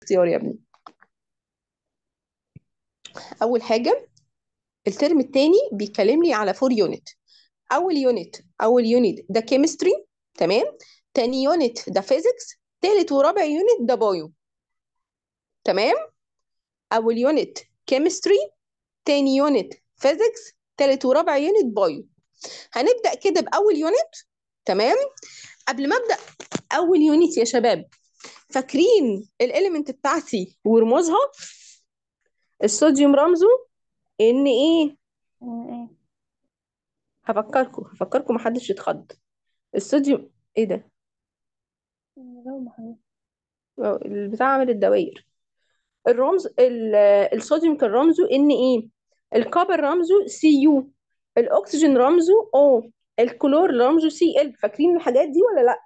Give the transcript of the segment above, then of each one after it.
اختيار يا ابني اول حاجه الترم الثاني بيكلمني على فور يونت اول يونت اول يونت ده كيمستري تمام تاني يونت ده فيزيكس تالت ورابع يونت ده بايو تمام اول يونت كيمستري تاني يونت فيزيكس تالت ورابع يونت بايو هنبدا كده باول يونت تمام قبل ما ابدا اول يونت يا شباب فاكرين الاليمنت بتاعتي ورموزها الصوديوم رمزه ان ايه ايه هفكركم هفكركم محدش يتخض الصوديوم ايه ده لو ما حبيبي اه، البتاع عامل الدوائر الرمز ال- الصوديوم كان رمزه ان ايه الكوبر رمزه سي يو الاكسجين رمزه او الكلور رمزه سي ال فاكرين الحاجات دي ولا لا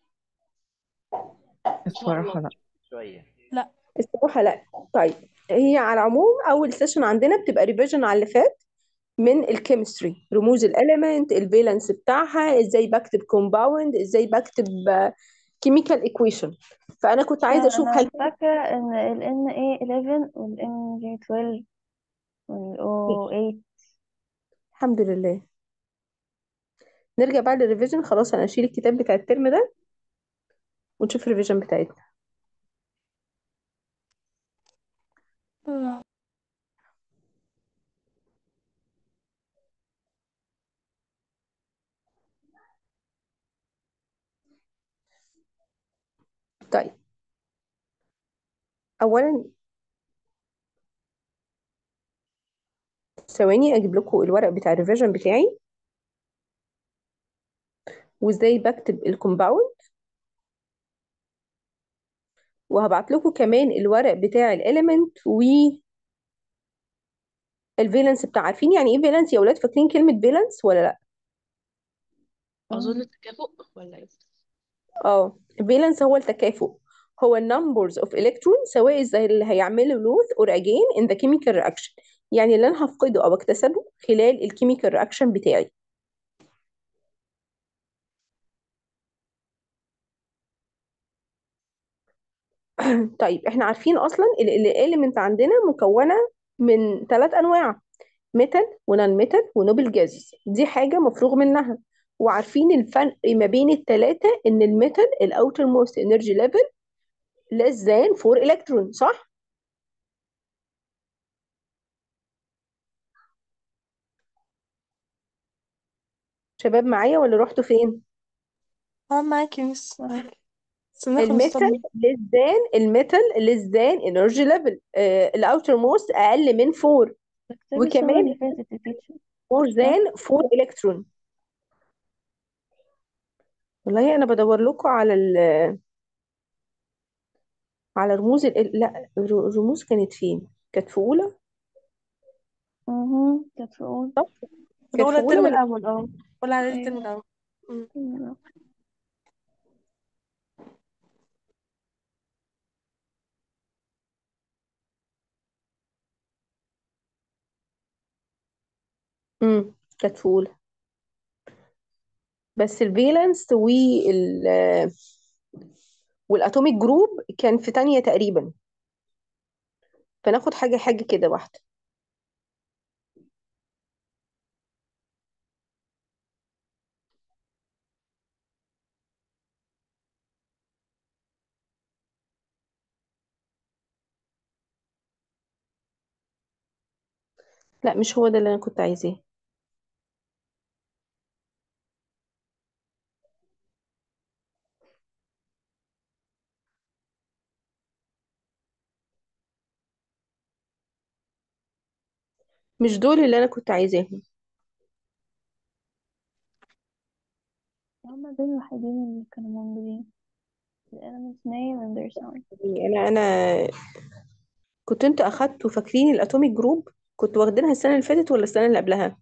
الصراحة لا شوية لا الصراحه لا طيب هي على العموم اول سيشن عندنا بتبقى ريفيجن على اللي فات من الكيمستري رموز الاليمنت الفالنس بتاعها ازاي بكتب كومباوند ازاي بكتب كيميكال ايكويشن فانا كنت عايزه اشوف انا هل فاكره ان ال NA11 وال NG12 وال O8 الحمد لله نرجع بعد الريفيجن خلاص انا اشيل الكتاب بتاع الترم ده ونشوف الريفيجن بتاعتنا طيب اولا ثواني اجيب لكم الورق بتاع الريفيجن بتاعي وازاي بكتب الكومباوند وهبعت لكم كمان الورق بتاع الاليمنت و الفالنس بتاع عارفين يعني ايه فالنس يا اولاد فاكرين كلمه فالنس ولا لا أظن التكافؤ ولا إيه؟ اه فالنس هو التكافؤ هو النمبرز اوف الكترون سواء زي اللي هيعملوا لوث اور اجين ان ذا كيميكال رياكشن يعني اللي انا هفقده او اكتسبه خلال الكيميكال رياكشن بتاعي طيب احنا عارفين اصلا الاليمنت عندنا مكونه من ثلاث انواع ميتال ونون ميتال ونوبل جازز دي حاجه مفروغ منها وعارفين الفرق ما بين الثلاثه ان الميتال الاوتر موست انرجي ليفل less than 4 الكترون صح شباب معايا ولا رحتوا فين اه معاكي مس معاكي بس بناخد الميتال الصدمة less than الميتال less than energy level الاوتر موست اقل من 4 كتاب السنة وكمان اللي فاتت يا تيتشر more صح؟ than 4 الكترون والله انا بدور لكم على ال على رموز ال... لا الر- الرموز كانت فين كانت في اولى اها كانت في أول صح في كانت أولى في اولى الترم ولا الأول اه ولا على الترم أيوة الأول أمم. أيوة. امم كانت في اولى بس الفالنس وال والاتوميك جروب كان في تانية تقريبا فناخد حاجة حاجة كده واحدة لا مش هو ده اللي انا كنت عايزاه مش دول اللي انا كنت عايزاهم هما دول الوحيدين اللي كانوا موجودين the elements name and their sign يعني انا انا كنت انت اخدتوا فاكرين الاتوميك جروب كنت واخدينها السنة اللي فاتت ولا السنة اللي قبلها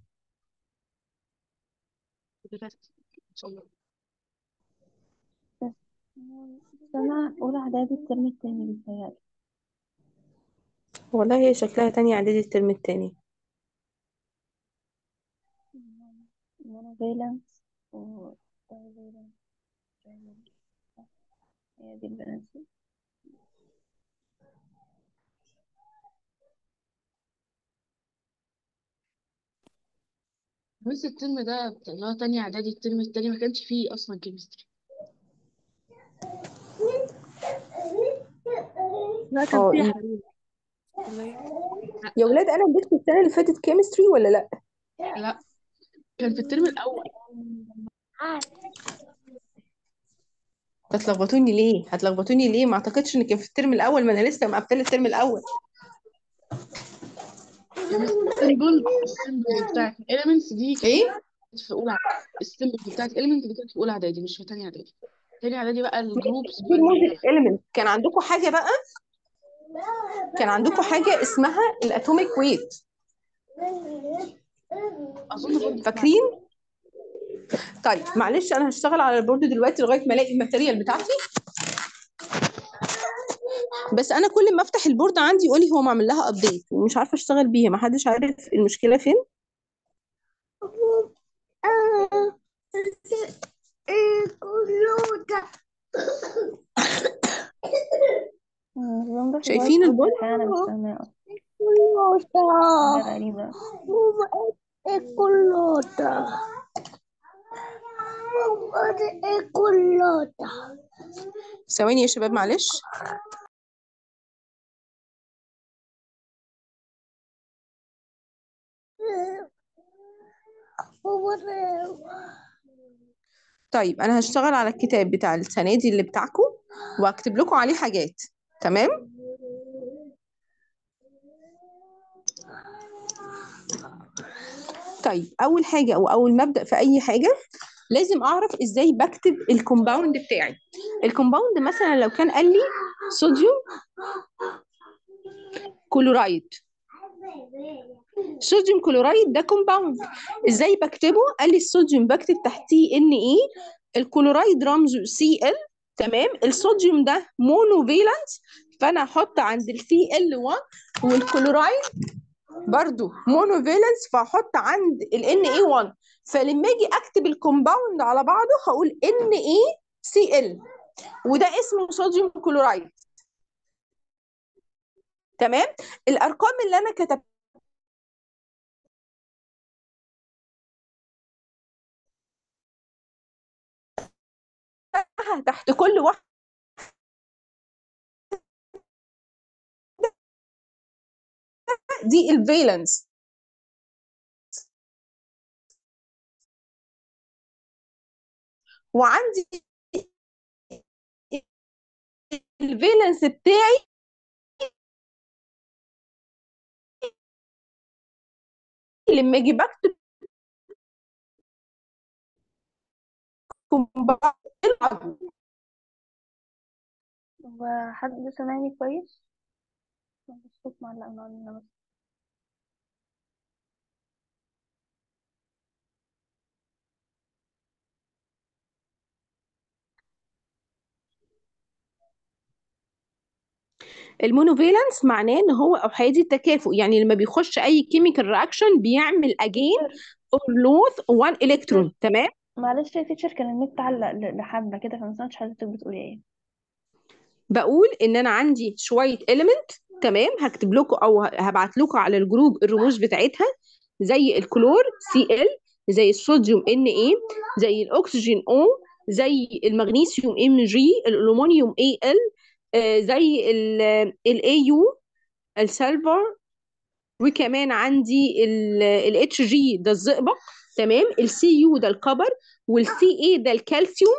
دلوقتي إن شاء الله بس سنة أولى إعدادي الترم التاني بيتهيألي والله هي شكلها تانية اعدادي الترم التاني monovalence و trivalent trivalent صح هي دي البنات بس الترم ده بتاع- اللي هو تانية إعدادي الترم التاني ما كانش فيه أصلا كيمستري لا كان اه فيه إيه. حلول يا ولاد انا اديتكم السنه اللي فاتت كيمستري ولا لا لا كان في الترم الأول هتلخبطوني ليه هتلخبطوني ليه ما اعتقدش ان كان في الترم الاول ما انا لسه مقفله الترم الاول يا مس السيمبل السيمبل بتاعت الإليمنتس دي ايه كانت في أولى السيمبل بتاعت الإليمنت دي كانت في أولى إعدادي مش في تانية إعدادي تانية إعدادي بقى الجروبس في الموزيك element كان عندكم حاجه بقى كان عندكم حاجه اسمها الاتوميك ويت أظن برضه فاكرين طيب معلش انا هشتغل على البورد دلوقتي لغايه ما الاقي الماتيريال بتاعتي بس انا كل ما افتح البورد عندي يقول لي هو معمل لها ابديت ومش عارفه اشتغل بيها ما حدش عارف المشكله فين النظام ده في شايفين الوايت بورد البورد الحقيقة أنا مش فاهماه أصلا حاجة غريبة ثواني يا شباب معلش طيب انا هشتغل على الكتاب بتاع السنه دي اللي بتاعكم واكتب لكم عليه حاجات تمام طيب اول حاجه او اول ما ابدا في اي حاجه لازم اعرف ازاي بكتب الكومباوند بتاعي الكومباوند مثلا لو كان قال لي صوديوم كلورايد صوديوم كلورايد ده كومباوند ازاي بكتبه قال لي الصوديوم بكتب تحتيه ان ايه الكلورايد رمزه سي ال تمام الصوديوم ده مونو فيلانس فانا احط عند السي ال 1 والكلورايد برضو مونو فيلانس فاحط عند ال ان اي 1 فلما اجي اكتب الكومباوند على بعضه هقول ان اي سي ال وده اسمه صوديوم كلورايد تمام الارقام اللي انا كتبتها تحت كل واحد دي الفالنس وعندي الفالنس بتاعي لما اجي بكتب كومباوند وحد سامعني كويس الصوت معلق من عندنا بس المونوفالنس معناه ان هو احادي التكافؤ يعني لما بيخش اي كيميكال رياكشن بيعمل اجين اور لوث 1 الكترون تمام معلش يا تيتشر كان النت علق ل- لحبة كده فما سمعتش حضرتك بتقولي ايه بقول ان انا عندي شويه element تمام هكتب لكم او هبعت لكم على الجروب الرموز بتاعتها زي الكلور سي ال زي الصوديوم ان اي زي الاكسجين او زي المغنيسيوم ام جي الالومنيوم اي ال زي الاي يو السلفر وكمان عندي الاتش جي ده الزئبق تمام السي يو ده الكبر والسي اي ده الكالسيوم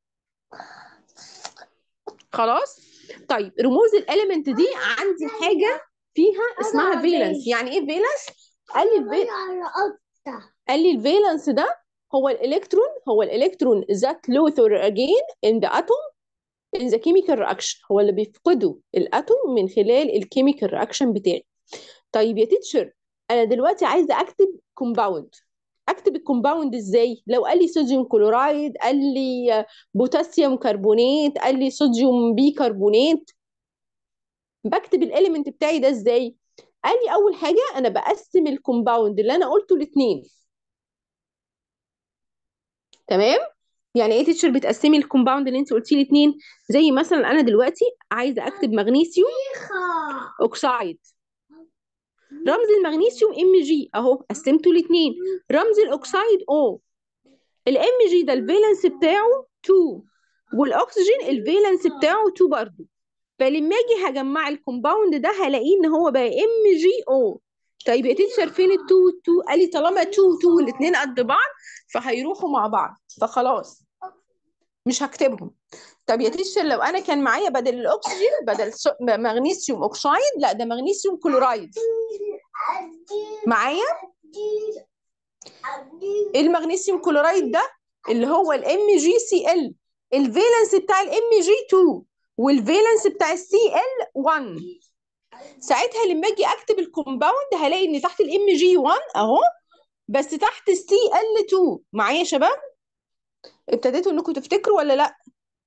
خلاص طيب رموز الاليمنت دي عندي حاجه فيها اسمها فالنس يعني ايه فالنس قال لي الفي... قال لي الفالنس ده هو الالكترون هو الالكترون ذات لوثر اجين ان ذا اتوم in the chemical reaction هو اللي بيفقده الاتوم من خلال الكيميكال رياكشن بتاعي طيب يا تيتشر انا دلوقتي عايزه اكتب كومباوند اكتب الكومباوند ازاي لو قال لي صوديوم كلورايد قال لي بوتاسيوم كربونات قال لي صوديوم بيكربونات بكتب الاليمنت بتاعي ده ازاي قال لي اول حاجه انا بقسم الكومباوند اللي انا قلته لاثنين تمام يعني ايه تيتشر بتقسمي الكومباوند اللي انت قلتيه لاثنين زي مثلا انا دلوقتي عايزه اكتب مغنيسيوم اوكسايد رمز المغنيسيوم ام جي اهو قسمته لاثنين رمز الاكسيد او الام جي ده الفالنس بتاعه 2 والاكسجين الفالنس بتاعه 2 برضه فلما اجي هجمع الكومباوند ده هلاقيه ان هو بقى ام جي او طيب يا تيتشر فين ال 2 2 قال لي طالما 2 2 الاثنين قد بعض فهيروحوا مع بعض فخلاص مش هكتبهم طب يا تيتشر لو انا كان معايا بدل الاكسجين بدل سو- م- مغنيسيوم اوكسايد لا ده مغنيسيوم كلورايد معايا ايه المغنيسيوم كلورايد ده اللي هو الام جي سي ال الفالنس بتاع الام جي 2 والفالنس بتاع السي ال 1 ساعتها لما اجي اكتب الكومباوند هلاقي ان تحت الام جي 1 اهو بس تحت السي ال 2 معايا يا شباب ابتديتوا انكم تفتكروا ولا لا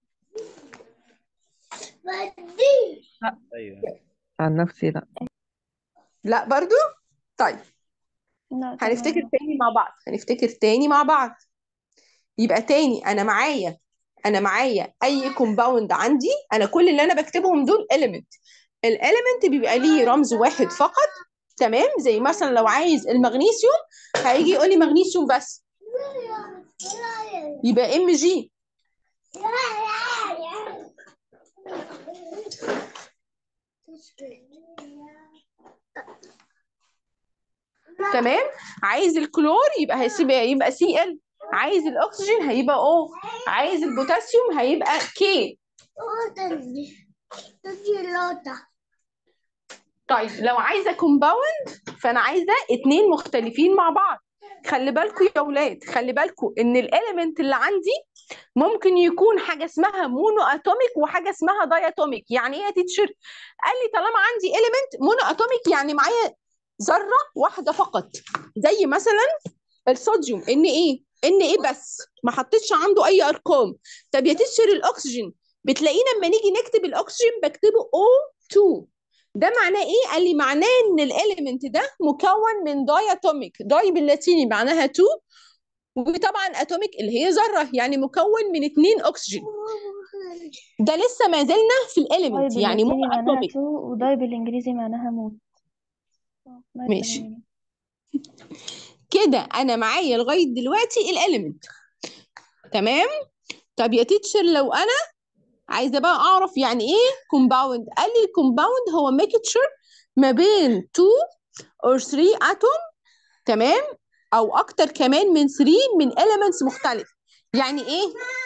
ايوه عن نفسي لا لا برضو طيب لا هنفتكر تمام تاني مع بعض هنفتكر تاني مع بعض يبقى تاني انا معايا انا معايا اي كومباوند عندي انا كل اللي انا بكتبهم دول element الاليمنت بيبقى ليه رمز واحد فقط تمام زي مثلا لو عايز المغنيسيوم هيجي يقول لي مغنيسيوم بس يبقى ام جي تمام عايز الكلور يبقى هيسيب يبقى سي ال عايز الاكسجين هيبقى او عايز البوتاسيوم هيبقى كي طيب لو عايزه كومباوند فانا عايزه اتنين مختلفين مع بعض خلي بالكم يا اولاد خلي بالكم ان الاليمنت اللي عندي ممكن يكون حاجه اسمها مونو اتوميك وحاجه اسمها داي اتوميك يعني ايه يا تيتشر قال لي طالما عندي اليمنت مونو اتوميك يعني معايا ذره واحده فقط زي مثلا الصوديوم ان ايه ان ايه بس ما حطيتش عنده اي ارقام طب يا تيتشر الاكسجين بتلاقينا لما نيجي نكتب الاكسجين بكتبه O2 ده معناه ايه قال لي معناه ان الاليمنت ده مكون من داي اتوميك داي باللاتيني معناها 2 وطبعا اتوميك اللي هي ذره يعني مكون من اتنين اكسجين ده لسه ما زلنا في داي الاليمنت يعني مو باللاتيني معناها اتوميك تو وداي بالانجليزي معناها موت ما ماشي تمام كده انا معايا لغايه دلوقتي الاليمنت تمام طب يا تيتشر لو انا عايزه بقى اعرف يعني ايه كومباوند قال لي الكومباوند هو ميكتشر ما بين 2 or 3 اتوم تمام او اكتر كمان من 3 من elements مختلف يعني ايه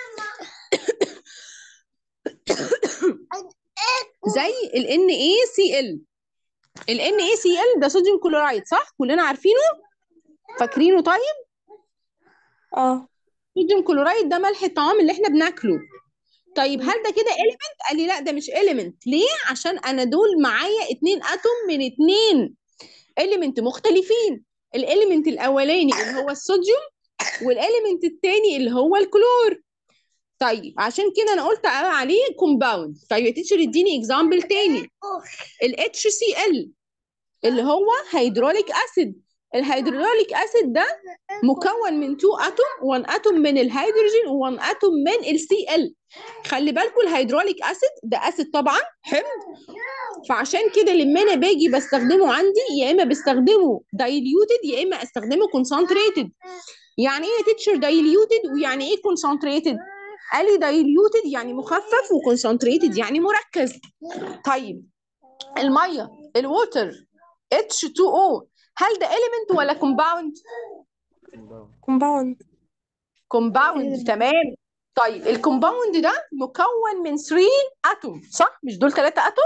زي ال NaCl ال NaCl ده صوديوم كلورايد صح كلنا عارفينه فاكرينه طيب اه صوديوم كلورايد ده ملح الطعام اللي احنا بناكله طيب هل ده كده element قال لي لا ده مش element ليه عشان انا دول معايا اتنين اتوم من اتنين element مختلفين الاليمنت الاولاني اللي هو الصوديوم والاليمنت التاني اللي هو الكلور طيب عشان كده انا قلت عليه كومباوند طيب يا تيتشر اديني اكزامبل تاني ال HCl اللي هو هيدروليك اسيد الهيدروليك اسيد ده مكون من 2 اتوم 1 اتوم من الهيدروجين و1 اتوم من السي ال خلي بالكم الهيدروليك اسيد ده اسيد طبعا حمض فعشان كده لما انا باجي بستخدمه عندي يا اما بستخدمه دايليوتد يا اما استخدمه كونسنتريتد يعني ايه يا تيتشر دايليوتد ويعني ايه كونسنتريتد قال لي دايليوتد يعني مخفف وكونسنتريتد يعني مركز طيب الميه الووتر H2O هل ده element ولا compound كومباوند compound تمام طيب الكومباوند ده مكون من 3 اتوم صح مش دول 3 اتوم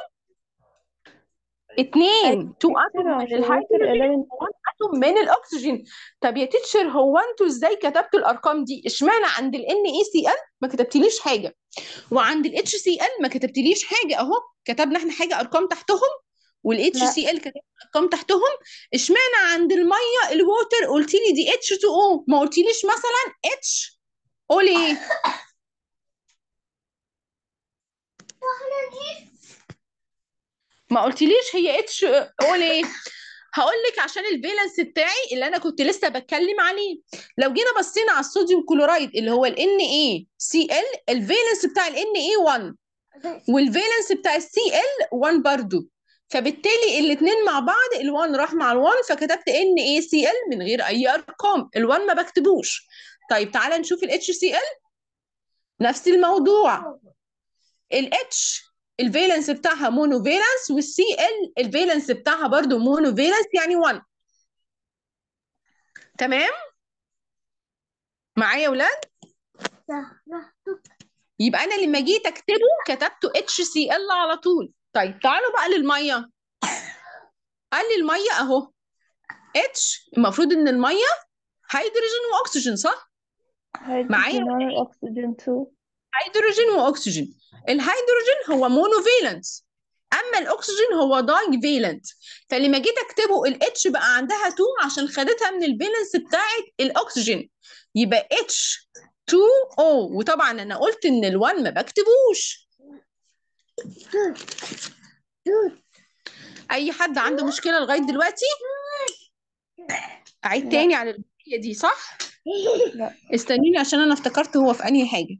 اتنين 2 اتوم من عشان الوتر الهيدروجين element و1 اتوم من الاكسجين طب يا تيتشر هو انتوا ازاي كتبتوا الارقام دي اشمعنى عند ال NaCl ما كتبتليش حاجه وعند ال HCl ما كتبتليش حاجه اهو كتبنا احنا حاجه ارقام تحتهم وال HCl كتبنا ارقام تحتهم اشمعنى عند الميه الووتر قلت لي دي H2O ما قلتليش مثلا H O ليه ما قلتليش هي اتش او ليه هقول لك عشان الفالنس بتاعي اللي انا كنت لسه بتكلم عليه لو جينا بصينا على الصوديوم كلورايد اللي هو ال NaCl الفالنس بتاع ال Na 1 والفالنس بتاع السي ال 1 برضو فبالتالي الاثنين مع بعض ال1 راح مع ال1 فكتبت ان اي سي ال من غير اي ارقام ال1 ما بكتبوش طيب تعالى نشوف الاتش سي ال نفس الموضوع الاتش الفالنس بتاعها مونو فالنس والسي ال الفالنس بتاعها برضو مونو فالنس يعني 1 تمام معايا يا ولاد يبقى انا لما جيت اكتبه كتبته اتش سي ال على طول طيب تعالوا بقى للميه قال لي الميه اهو اتش المفروض ان الميه هيدروجين واكسجين صح معايا هيدروجين وانا الأكسجين 2 هيدروجين واكسجين الهيدروجين هو مونو فالنس اما الاكسجين هو داي فالنت فلما جيت اكتبه الاتش بقى عندها 2 عشان خدتها من الفالنس بتاعت الاكسجين يبقى اتش 2 او وطبعا انا قلت ان ال1 ما بكتبوش اي حد عنده مشكله لغايه دلوقتي اعيد لا تاني على الجزئيه دي صح لا استنيني عشان انا افتكرت هو في انهي حاجه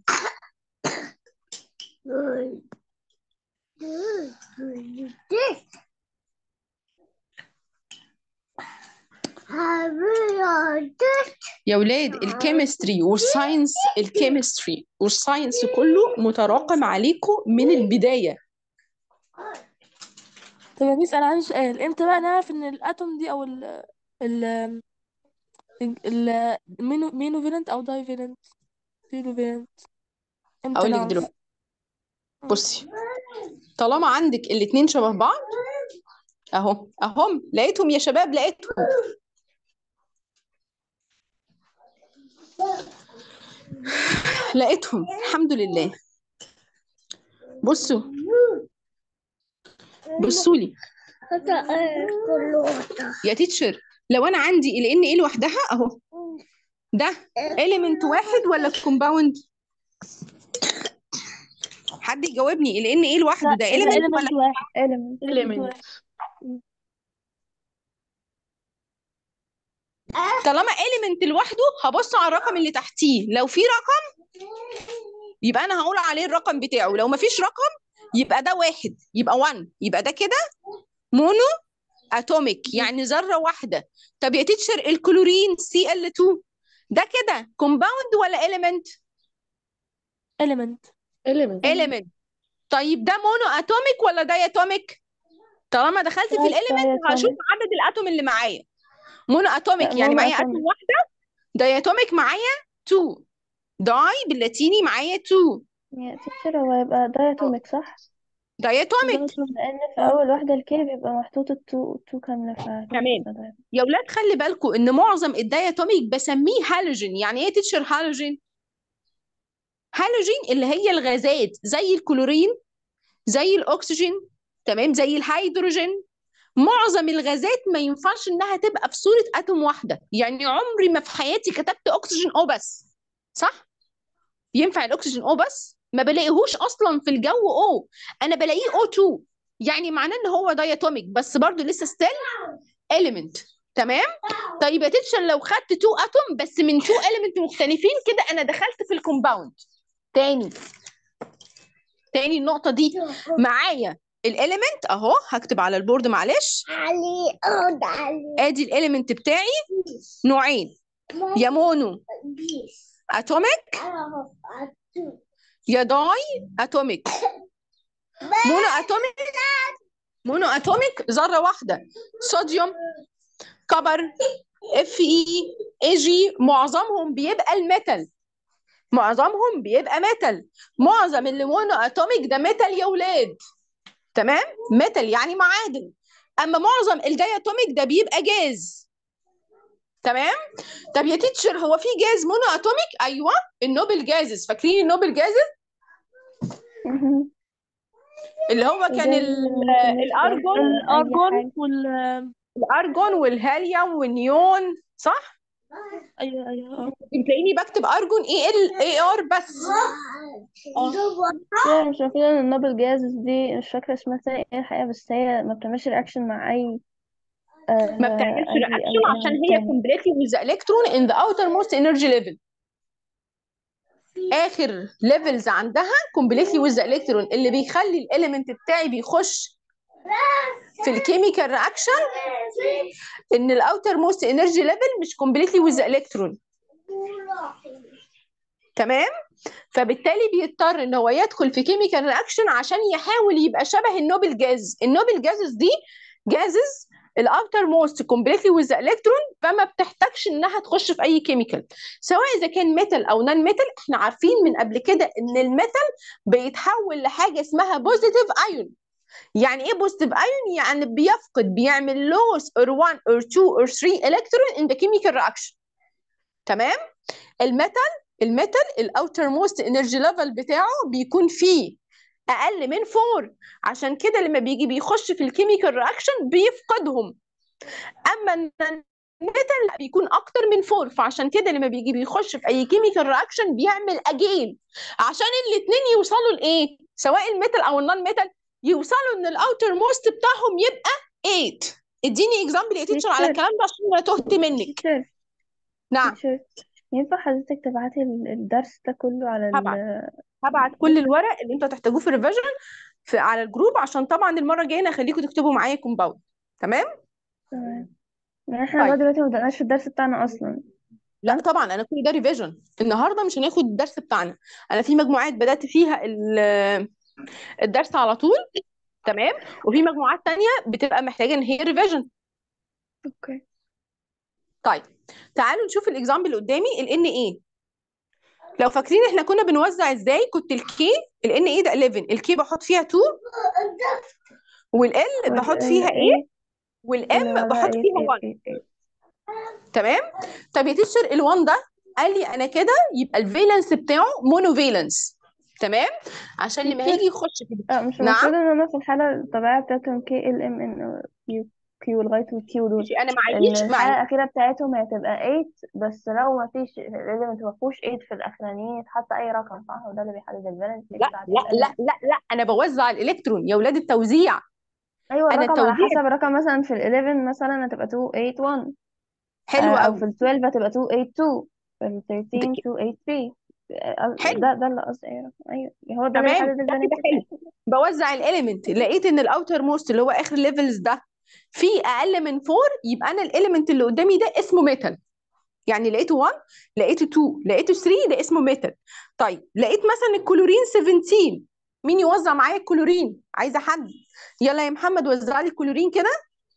يا ولاد الكيمستري والساينس الكيمستري والساينس كله متراكم عليكم من البدايه طب يا ميس انا عندي سؤال امتى بقى نعرف ان الاتوم دي او ال ال ال مينو مينو فيلنت او داي فيلنت زيرو فيلنت امتى اقول لك نعرف دلوقتي بصي طالما عندك الاتنين شبه بعض اهو اهم لقيتهم يا شباب لقيتهم لقيتهم الحمد لله بصوا بصوا لي يا تيتشر لو انا عندي ال ان ايه لوحدها اهو ده element واحد ولا كومباوند حد يجاوبني ال ان ايه لوحده لا ده ده element element ولا واحد element element element واحد طالما element لوحده هبص على الرقم اللي تحتيه لو في رقم يبقى انا هقول عليه الرقم بتاعه لو مفيش رقم يبقى ده واحد يبقى 1 يبقى ده كده مونو اتوميك يعني ذره واحده طب يا تيتشر الكلورين سي ال 2 ده كده كومباوند ولا element element element element طيب ده مونو اتوميك ولا داياتوميك طالما دخلت في لا الاليمنت هشوف diatomic عدد الاتوم اللي معايا مونو اتوميك لا يعني mono معايا اتوم atomic واحده داياتوميك معايا 2 داي باللاتيني معايا 2 يا تيتشر هو يبقى diatomic صح؟ داياتوميك diatomic لأن في أول واحدة الكي بيبقى محطوط التو التو كاملة فهتبقى تمام diatomic يا ولاد خلي بالكم ان معظم الداياتوميك بسميه هالوجين يعني ايه تيتشر هالوجين هالوجين اللي هي الغازات زي الكلورين زي الاكسجين تمام زي الهيدروجين معظم الغازات ما ينفعش انها تبقى في صورة اتوم واحدة يعني عمري ما في حياتي كتبت اكسجين او بس صح ينفع الاكسجين او بس ما بلاقيهوش اصلا في الجو او انا بلاقيه او 2 يعني معناه ان هو داياتوميك بس برضو لسه ستيل element تمام طيب يا تيتشر لو خدت 2 اتوم بس من 2 element مختلفين كده انا دخلت في الكومباوند تاني تاني النقطة دي معايا الاليمنت اهو هكتب على البورد معلش علي أقعد علي ادي الاليمنت بتاعي نوعين يا مونو بيس اتوميك أنا هفعل يا داي اتوميك مونو اتوميك مونو اتوميك ذرة واحدة صوديوم كبر اف اي اي جي معظمهم بيبقى الميتال معظمهم بيبقى ميتال معظم اللي مونو اتوميك ده ميتال يا ولاد تمام ميتال يعني معادن اما معظم الداياتوميك ده بيبقى جاز تمام طب يا تيتشر هو في جاز مونو اتوميك ايوه النوبل جازز فاكرين النوبل جازز مهم. اللي هو كان زي ال- الكيمستري الارجون أي الارجون حاجة وال الارجون والهاليوم والنيون صح ايوه ايوه تلاقيني بكتب ارجون اي ال اي ار بس لا مش المفروض ان النوبل جازز دي مش فاكرة اسمها تاني ايه الحقيقة بس هي ما بتعملش رياكشن مع أي ما آه بتعملش أي رياكشن أي عشان element هي تاني completely with the electron in the outermost energy level اخر ليفلز عندها completely with the electron اللي بيخلي الاليمنت بتاعي بيخش في الكيميكال رياكشن ان الاوتر موست انرجي ليفل مش كومبليتلي ويز الكترون تمام فبالتالي بيضطر ان هو يدخل في كيميكال رياكشن عشان يحاول يبقى شبه النوبل جاز النوبل جازز دي جازز الاوتر موست كومبليتلي ويز الكترون فما بتحتاجش انها تخش في اي كيميكال سواء اذا كان ميتال او نون ميتال احنا عارفين من قبل كده ان الميتال بيتحول لحاجه اسمها بوزيتيف ايون يعني ايه بوزيتيف ايون يعني بيفقد بيعمل لوس اور 1 اور 2 اور 3 الكترون ان ذا كيميكال رياكشن تمام الميتال الميتال الاوتر موست انرجي ليفل بتاعه بيكون فيه اقل من 4 عشان كده لما بيجي بيخش في الكيميكال رياكشن بيفقدهم اما الميتال لا بيكون اكتر من 4 فعشان كده لما بيجي بيخش في اي كيميكال رياكشن بيعمل اجين عشان الاثنين يوصلوا لايه سواء الميتال او النون ميتال يوصلوا ان الاوتر موست بتاعهم يبقى 8 اديني اكزامبل يا تيتشر على تيتشر الكلام ده عشان انا تهت منك تيتشر نعم تيتشر ينفع حضرتك تبعتي ال- الدرس ده كله على هبعت ال هبعت كل الورق اللي انتوا تحتاجوه في الريفيجن في على الجروب عشان طبعا المره الجايه انا هخليكم تكتبوا معايا كومباوند تمام تمام يعني احنا لغاية طيب دلوقتي ما بدأناش في الدرس بتاعنا أصلا لا طبعا انا كل ده ريفيجن النهارده مش هناخد الدرس بتاعنا انا في مجموعات بدات فيها ال- الدرس على طول تمام وفي مجموعات تانية بتبقى محتاجه ان هي ريفيجن اوكي طيب تعالوا نشوف الاكزامبل اللي قدامي ال ان ايه لو فاكرين احنا كنا بنوزع ازاي كنت الكي ال ان ايه ده 11 الكي بحط فيها 2 والال بحط فيها ايه والإيه والام اللي بعدها بحط إيه فيها إيه 1 إيه إيه تمام طب يا تيشر ال1 ده قال لي انا كده يبقى الفالنس بتاعه مونو فالنس تمام عشان لما تيتشر هيجي يخش في اه مش نعم المفروض ان انا في الحالة الطبيعية بتاعتهم كي ال ام ان كيو كيو لغاية الكيو دول ماشي انا ان معيش الحالة معي الأخيرة بتاعتهم هي تبقى 8 بس لو ما فيش الاليمنت ما فيهوش 8 في الأخرانيين يتحط أي رقم صح وده اللي بيحدد الفالنسي لا بتاعت لا لا الاليمنت لا لا انا بوزع الالكترون يا ولاد التوزيع أيوة انا الرقم على التوزيع حسب الرقم مثلا في ال 11 مثلا هتبقى 281 حلو آه، أو قوي في ال 12 هتبقى 282 في ال ده 13 ك- 283 آه، حلو ده ده اللي قصدي أي رقم أيوة هو ده اللي تمام بيحدد ده كده الفالنسي حلو بتاعتهم بوزع الاليمنت لقيت ان الاوتر موست اللي هو اخر ليفلز ده فيه اقل من 4 يبقى انا الاليمنت اللي قدامي ده اسمه ميتال يعني لقيته 1 لقيته 2 لقيته 3 ده اسمه ميتال طيب لقيت مثلا الكلورين 17 مين يوزع معايا الكلورين عايزه حد يلا يا محمد وزع لي الكلورين كده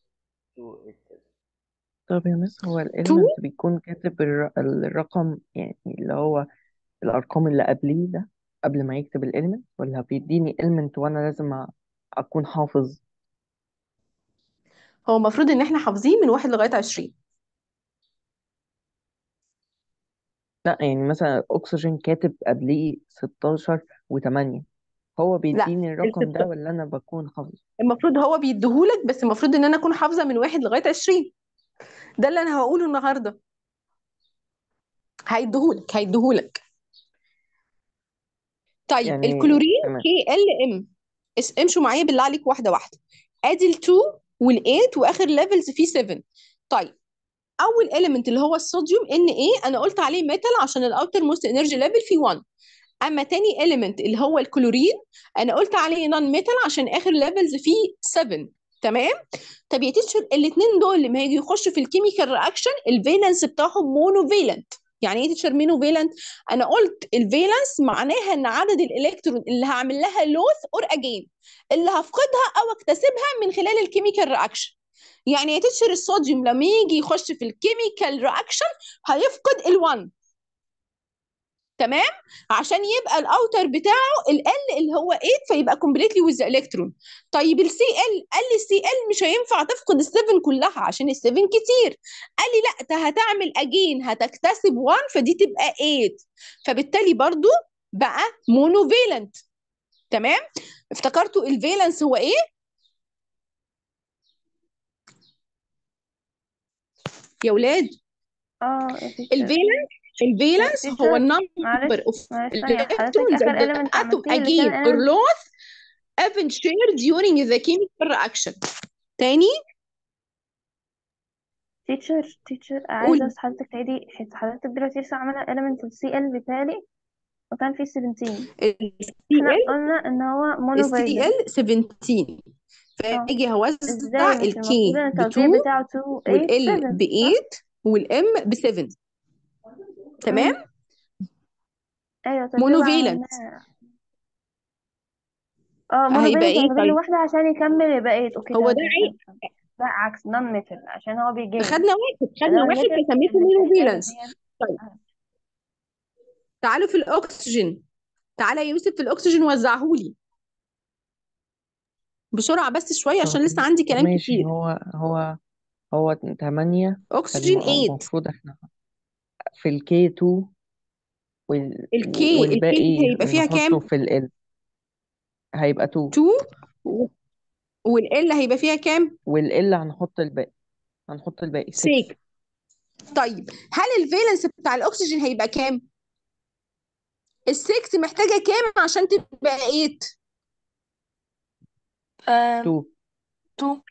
طب يا مس هو 2 الإليمنت بيكون كاتب الر- الرقم يعني اللي هو الأرقام اللي قبليه ده قبل ما يكتب الإليمنت ولا بيديني إليمنت وأنا لازم أ- أكون حافظ هو المفروض ان احنا حافظين من 1 لغايه 20 لا يعني مثلا الأكسجين كاتب قبليه 16 و8 هو لا بيديني الرقم ده الستة ولا أنا بكون حافظ المفروض هو بيديهولك بس المفروض ان انا اكون حافظه من 1 لغايه 20 ده اللي انا هقوله النهارده هيديهولك هيديهولك طيب يعني الكلورين تمام كي ال ام امشوا معايا بالله عليك واحده واحده ادي ال2 وال8 واخر ليفلز فيه 7 طيب اول اليمنت اللي هو الصوديوم ان ايه انا قلت عليه ميتال عشان الاوتر موست انرجي ليفل فيه 1 اما تاني اليمنت اللي هو الكلورين انا قلت عليه نون ميتال عشان اخر ليفلز فيه 7 تمام طب يا تيتشر الاثنين دول لما يجي يخشوا في الكيميكال رياكشن الفالنس بتاعهم مونو فالنت يعني ايه تيتشر مونو فالنت انا قلت الفالنس معناها ان عدد الالكترون اللي هعمل لها لوث اور اجين اللي هفقدها او اكتسبها من خلال الكيميكال رياكشن يعني يا تيتشر الصوديوم لما يجي يخش في الكيميكال رياكشن هيفقد ال1 تمام عشان يبقى الاوتر بتاعه ال اللي هو 8 فيبقى كومبليتلي ويز الكترون طيب السي ال قال لي السي ال مش هينفع تفقد ال7 كلها عشان ال7 كتير قال لي لا ده هتعمل اجين هتكتسب 1 فدي تبقى 8 فبالتالي برضو بقى مونو فالنت تمام افتكرتوا الفالنس هو ايه يا ولاد اه يا تيتشر الفالنس الفالنس هو تيتشر النمبر معلش اوف معلش ثانية حضرتك electrons آخر that the element atom عملتيه اللي again كان or element loss haven't shared during the chemical reaction تاني تيتشر تيتشر عايزة قولي بس حضرتك تعيدي حته حضرتك دلوقتي لسه عاملة element ال CL بتاعي وكان فيه 17 ال احنا CL قلنا ان هو ال monovalent CL 17 فاجي هوزع ازاي مش الكي المفروض ان ب التوزيع 2 بتاعه 2 8 والال 7 ب 8 والام ب 7 تمام امم ايوه ترتيب مونوفيلنت عملناه اه هيبقى مونوفيلنت ايه يعني فاضل له طيب واحدة عشان يكمل يبقى 8 اوكي هو تمام ده تمام عيب فهمت فهمت لا عكس نون ميتال عشان هو بيجين خدنا واحد خدنا انما واحد الميتال فسميته اللي بتحتاج ان مونوفيلنس هي طيب آه. تعالوا في الاكسجين تعالى يا يوسف في الاكسجين وزعهولي بسرعة بس شوية عشان لسه طب عندي كلام ماشي كتير هو هو هو تمانية اكسجين 8 فالمفروض احنا في الكي 2 وال... الكي الكي والباقي هيبقى فيها نحطه كام في ال هيبقى 2 2 والال هيبقى فيها كام والال هنحط الباقي هنحط الباقي 6 6 طيب هل الفالنس بتاع الاكسجين هيبقى كام السكس محتاجة كام عشان تبقى 8 آم 2 2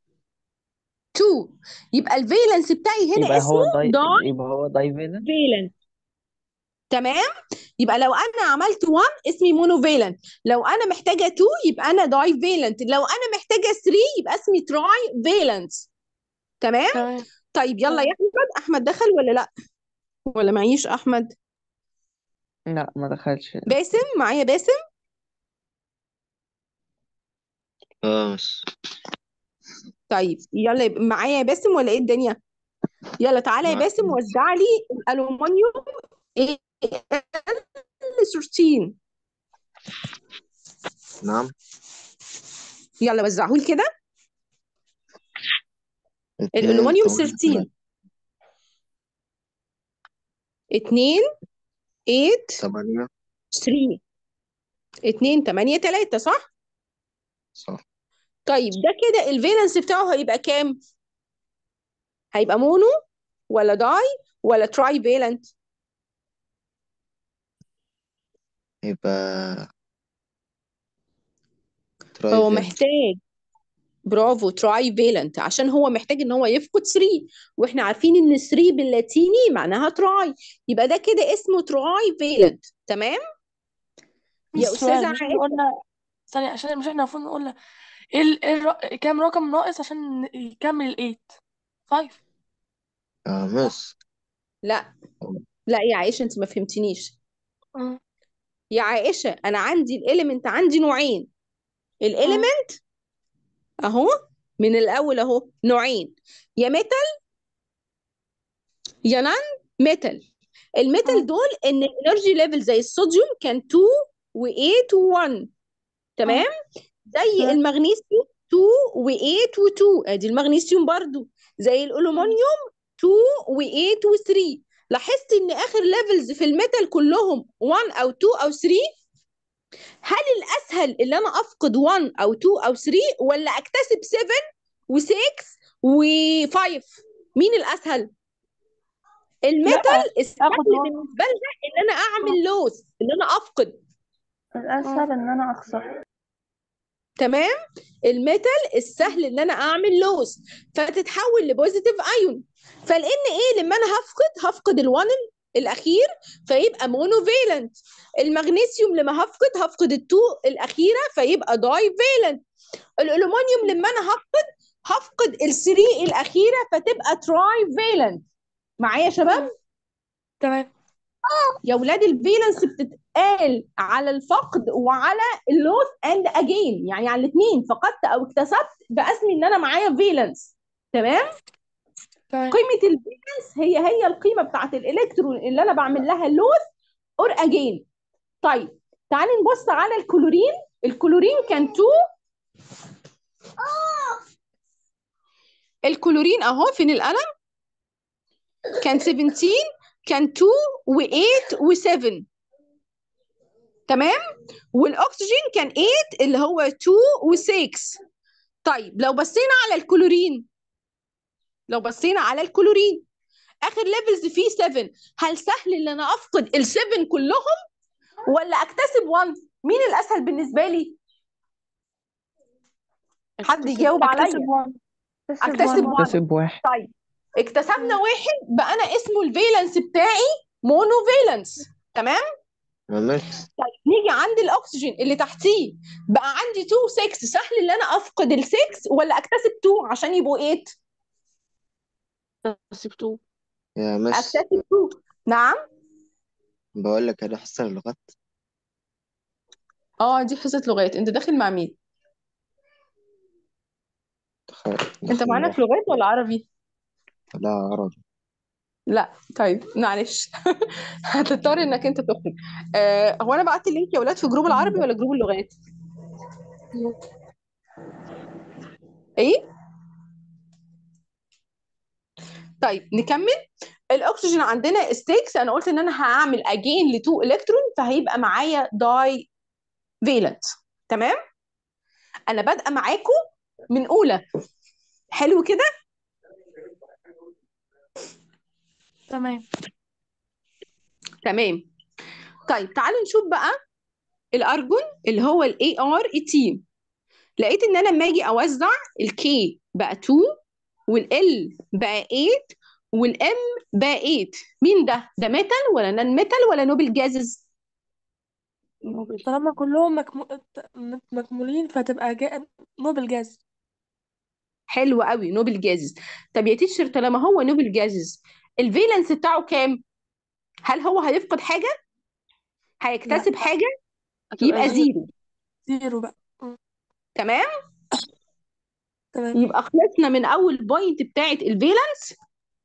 2 يبقى الفالنس بتاعي هنا يبقى اسمه هو داي داي يبقى هو دايفيلنت فالنس تمام يبقى لو انا عملت 1 اسمي مونوفالنت لو انا محتاجه 2 يبقى انا داي فالنت لو انا محتاجه 3 يبقى اسمي تراي فالنت تمام تمام طيب يلا يا تمام احمد احمد دخل ولا لا ولا معيش احمد لا ما دخلش باسم معايا باسم اه بس طيب يلا يبقى معايا يا باسم ولا ايه الدنيا يلا تعالى يا مع باسم وزع لي الالومنيوم ايه 13 نعم يلا وزعهولي كده اتنين الالومنيوم تمانية 13 2 8 تمانية 3 2 8 3 صح صح طيب ده كده الفالنس بتاعه هيبقى كام هيبقى مونو ولا داي ولا تراي فالنت يبقى هو تراي فالنت محتاج برافو تراي فالنت عشان هو محتاج ان هو يفقد 3 واحنا عارفين ان 3 باللاتيني معناها تراي يبقى ده كده اسمه تراي فالنت تمام يا مش استاذه سؤال مش احنا عائشه قلنا ثانية عشان مش احنا المفروض نقول ايه ال... إيه الر... كام رقم ناقص عشان يكمل ال 8 5 اه صح مس لا لا يا عائشه انت ما فهمتنيش مم. يا عائشه انا عندي الاليمنت عندي نوعين مم. الاليمنت اهو من الاول اهو نوعين يا ميتال يا نان ميتال الميتال مم. دول ان الانرجي ليفل زي الصوديوم كان 2 و8 و1 مم. تمام زي مم. المغنيسيوم 2 و8 و2 ادي المغنيسيوم برضو زي مم. الالومنيوم 2 و8 و3 لاحظت ان اخر ليفلز في الميتال كلهم 1 او 2 او 3 هل الاسهل ان انا افقد 1 او 2 او 3 ولا اكتسب 7 و6 و5 مين الاسهل لا الميتال السهل اخد وان بالنسبه لها ان انا اعمل لوس ان انا افقد الأسهل إن أنا أخسر تمام الميتال السهل ان انا اعمل لوس فتتحول لبوزيتيف ايون فالان ايه لما انا هفقد هفقد الوان الاخير فيبقى مونوفالنت المغنيسيوم لما هفقد هفقد التو الاخيره فيبقى داي فالنت الالومنيوم لما انا هفقد هفقد الثري الاخيره فتبقى تراي فالنت معايا يا شباب تمام يا ولاد الفالنس بتتقال على الفقد وعلى اللوس اند اجين يعني على الاثنين فقدت او اكتسبت باسمي ان انا معايا فالنس تمام تمام قيمه الفالنس هي هي القيمه بتاعت الالكترون اللي انا بعمل لها لوس اور اجين طيب تعالي نبص على الكلورين الكلورين كان 2 الكلورين اهو فين القلم كان 17 كان 2 و8 و7 تمام والاكسجين كان 8 اللي هو 2 و6 طيب لو بصينا على الكلورين لو بصينا على الكلورين اخر ليفلز فيه 7 هل سهل ان انا افقد ال7 كلهم ولا اكتسب 1 مين الاسهل بالنسبه لي حد اكتسب يجاوب اكتسب عليا وان تكسب اكتسب وان 1 اكتسب واحد طيب اكتسبنا واحد بقى انا اسمه الفالنس بتاعي مونو فالنس تمام ميكس طيب نيجي عند الاكسجين اللي تحتيه بقى عندي 2 6 سهل ان انا افقد ال 6 ولا اكتسب 2 عشان يبقوا 8 كسبتوه يا مس اكتسب 2 نعم بقول لك انا حاسه اللغات اه دي حصة لغات انت داخل مع مين دخل انت دخل معانا في لغات ولا عربي لا عربي لا طيب معلش هتضطر انك انت تخرج آه هو انا بعت اللينك يا ولاد في جروب العربي ولا جروب اللغات ايه طيب نكمل الاكسجين عندنا 6 انا قلت ان انا هعمل اجين ل 2 الكترون فهيبقى معايا داي فيلنت تمام انا بادئه معاكم من اولى حلو كده تمام تمام طيب تعالوا نشوف بقى الارجون اللي هو الاي ار تي لقيت ان انا لما اجي اوزع الكي بقى 2 والال بقى 8 والام بقى 8 مين ده ده ميتال ولا نان ميتال ولا نوبل جازز نوبل طالما كلهم مكمو... مكمولين فهتبقى جا... نوبل جاز حلو قوي نوبل جازز طب يا تيشر طالما هو نوبل جازز الفالنس بتاعه كام هل هو هيفقد حاجه لا هيكتسب حاجه هتبقى يبقى زيرو زيرو زيرو بقى م. تمام تمام يبقى خلصنا من اول بوينت بتاعه الفالنس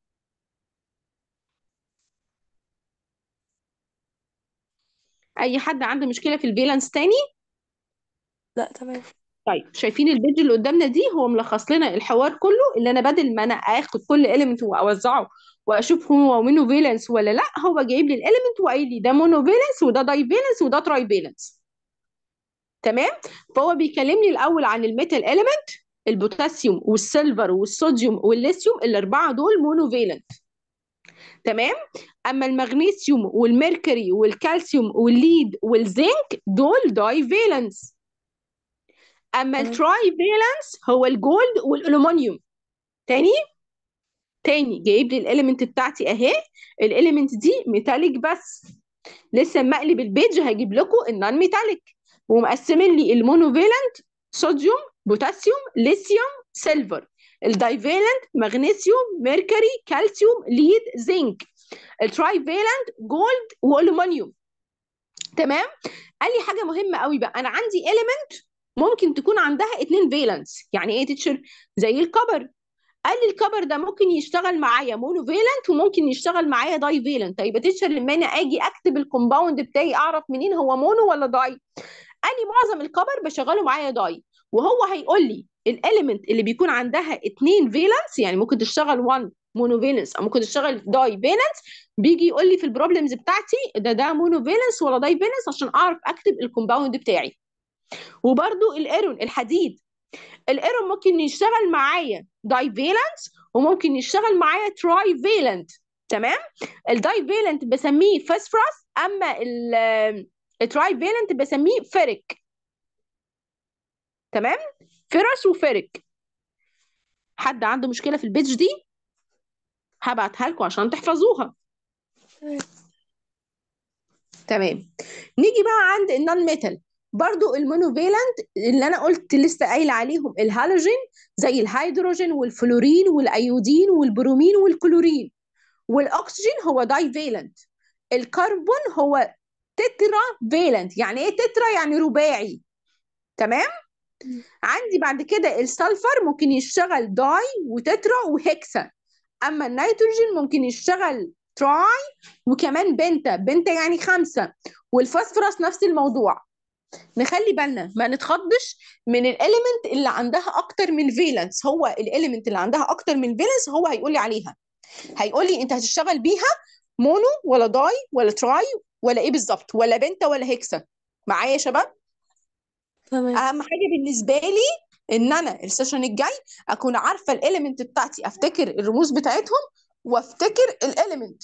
اي حد عنده مشكله في الفالنس تاني لا تمام طيب شايفين البيج اللي قدامنا دي هو ملخص لنا الحوار كله اللي انا بدل ما انا اخد كل اليمنت واوزعه واشوف هو مونو فالنس ولا لا هو جايب لي الاليمنت وقايل لي ده مونو فالنس وده داي فالنس وده تراي فالنس تمام فهو بيكلمني الاول عن الميتال اليمنت البوتاسيوم والسيلفر والصوديوم والليثيوم الاربعه دول مونو فالنت تمام اما المغنيسيوم والميركوري والكالسيوم والليد والزنك دول داي فالنس اما تمام التراي فالنس هو الجولد والالومنيوم تاني تاني جايب لي الاليمنت بتاعتي اهي الاليمنت دي ميتاليك بس لسه مقلب البيج هجيب لكم النون ميتاليك ومقسمين لي المونوفالنت صوديوم بوتاسيوم ليثيوم سيلفر الدايفالنت مغنيسيوم ميركوري كالسيوم ليد زنك الترايفالنت جولد والومنيوم تمام قال لي حاجه مهمه قوي بقى انا عندي اليمنت ممكن تكون عندها اتنين فالنس يعني ايه تيتشر زي الكبر قال لي الكبر ده ممكن يشتغل معايا مونو فالنت وممكن يشتغل معايا داي فالنت طيب يا تيتشر لما انا اجي اكتب الكومباوند بتاعي اعرف منين هو مونو ولا داي قال لي معظم الكبر بشغله معايا داي وهو هيقول لي الاليمنت اللي بيكون عندها اتنين فالنس يعني ممكن تشتغل 1 مونو فالنس او ممكن تشتغل داي فالنس بيجي يقول لي في البروبلمز بتاعتي ده ده مونو فالنس ولا داي فالنس عشان اعرف اكتب الكومباوند بتاعي وبرده الايرون الحديد الايرون ممكن يشتغل معايا داي فالنس وممكن يشتغل معايا تراي فالنت تمام الداي فالنت بسميه فوسفورس اما التراي فالنت بسميه فيريك تمام فيرس وفيريك حد عنده مشكله في البيج دي هبعتها لكم عشان تحفظوها تمام تمام نيجي بقى عند النون ميتال برضو المونوفالنت اللي انا قلت لسه قايله عليهم الهالوجين زي الهيدروجين والفلورين والايودين والبرومين والكلورين والاكسجين هو داي فالنت الكربون هو تترا فالنت يعني ايه تترا يعني رباعي تمام م. عندي بعد كده السلفر ممكن يشتغل داي وتترا وهكسا اما النيتروجين ممكن يشتغل تراي وكمان بنتا بنتا يعني خمسة والفوسفورس نفس الموضوع نخلي بالنا ما نتخضش من الاليمنت اللي عندها اكتر من فالنس هو الاليمنت اللي عندها اكتر من فالنس هو هيقول لي عليها هيقول لي انت هتشتغل بيها مونو ولا داي ولا تراي ولا ايه بالظبط ولا بنتا ولا هكسا معايا يا شباب تمام اهم حاجه بالنسبه لي ان انا السيشن الجاي اكون عارفه الاليمنت بتاعتي افتكر الرموز بتاعتهم وافتكر الاليمنت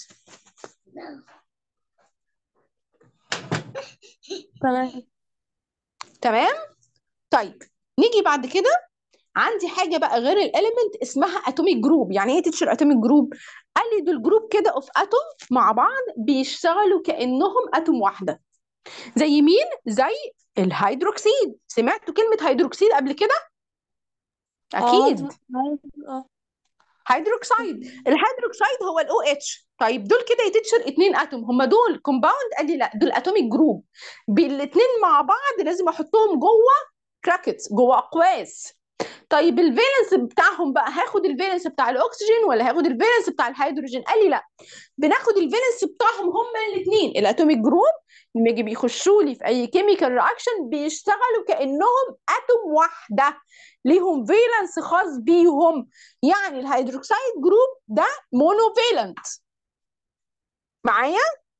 تمام تمام طيب نيجي بعد كده عندي حاجه بقى غير الاليمنت اسمها اتوميك جروب يعني ايه تتشر اتوميك جروب قال لي دول جروب كده اوف اتوم مع بعض بيشتغلوا كانهم اتوم واحده زي مين زي الهيدروكسيد سمعتوا كلمة هيدروكسيد قبل كده اه اكيد اه هيدروكسيد الهيدروكسيد هو الاو اتش طيب دول كده يا تيتشر اتنين اتوم هم دول كومباوند قال لي لا دول اتوميك جروب بالاتنين مع بعض لازم احطهم جوه كراكتس جوه اقواس طيب الفالنس بتاعهم بقى هاخد الفالنس بتاع الاكسجين ولا هاخد الفالنس بتاع الهيدروجين قال لي لا بناخد الفالنس بتاعهم هما الاثنين الاتوميك جروب لما يجي بيخشوا لي في اي كيميكال رياكشن بيشتغلوا كانهم اتوم واحده ليهم فالنس خاص بيهم يعني الهيدروكسيد جروب ده مونوفالنت معايا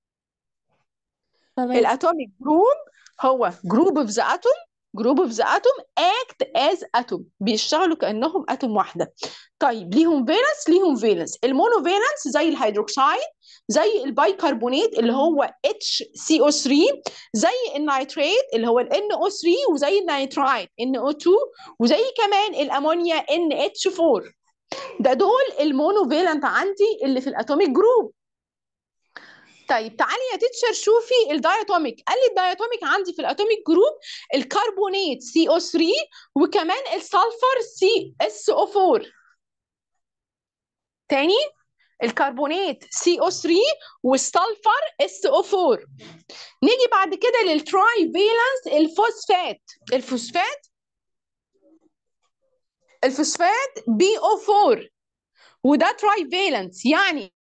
تمام الاتوميك جروب هو جروب اوف ذا اتوم جروب اوف ذا اتوم اكت از اتوم بيشتغلوا كانهم اتوم واحده طيب ليهم فالنس ليهم فالنس المونوفالنس زي الهيدروكسيد زي البايكربونات اللي هو HCO3 زي النيتريت اللي هو ال NO3 وزي النيترايت NO2 وزي كمان الامونيا NH4 ده دول المونوفالنت عندي اللي في الاتوميك جروب طيب تعالي يا تيتشر شوفي الداياتوميك قال لي الداياتوميك عندي في الاتوميك جروب الكربونات CO3 وكمان السلفر CSO4 تاني الكربونات CO3 والسلفر SO4 نيجي بعد كده للتراي فالنس الفوسفات الفوسفات الفوسفات BO4 وده تراي فالنس يعني